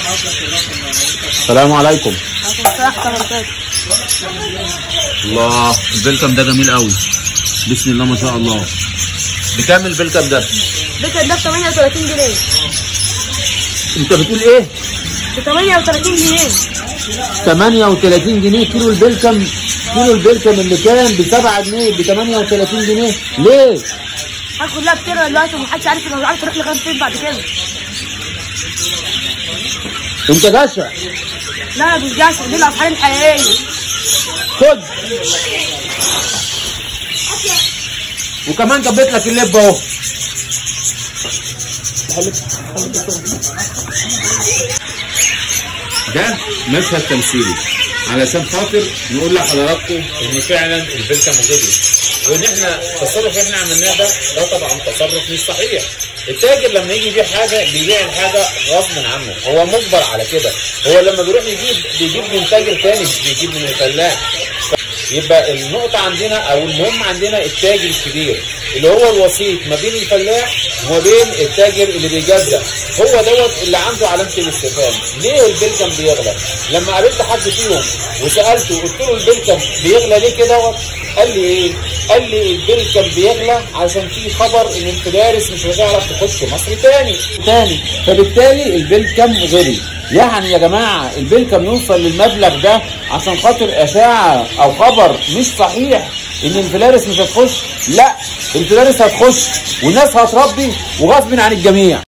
السلام عليكم الله الله البلكم ده جميل قوي بسم الله ما شاء الله بكام البلكم ده بكر ده ب 38 جنيه انت بتقول ايه ب 38 جنيه 38 جنيه كيلو البلكم كيلو البلكم اللي كان ب 7 جنيه ب 38 جنيه ليه الناس كلها بتقرا دلوقتي ومحدش عارف مش عارف يروح لغايه فين بعد كده انت جشع لا انا مش جاسم دي الاسعار الحقيقيه خد وكمان جبت لك اللب اهو ده مشهد تمثيلي علشان خاطر نقول لحضراتكم ان فعلا البلكم غلي وان احنا التصرف اللي احنا عملناه ده ده طبعا تصرف مش صحيح التاجر لما يجي يبيع حاجه بيبيع الحاجه غصب عنه هو مجبر على كده هو لما بيروح يجيب بيجيب من تاجر تاني مش بيجيب من الفلاح يبقى النقطة عندنا أو المهم عندنا التاجر الكبير اللي هو الوسيط ما بين الفلاح وما بين التاجر اللي بيجزأ هو دوت اللي عنده علامة الاستفهام ليه البلكم بيغلى؟ لما قابلت حد فيهم وسألته قلت له البلكم بيغلى ليه كده دوت؟ قال لي إيه؟ قال لي البلكم بيغلى عشان في خبر إن المدارس مش هتعرف تخش مصر تاني تاني فبالتالي البلكم غلي يعني يا جماعة البلكم يوصل للمبلغ ده عشان خاطر أشاعة أو خبر مش صحيح إن الفلارس مش هتخش لا الفلارس هتخش والناس هتربي وغصب عن الجميع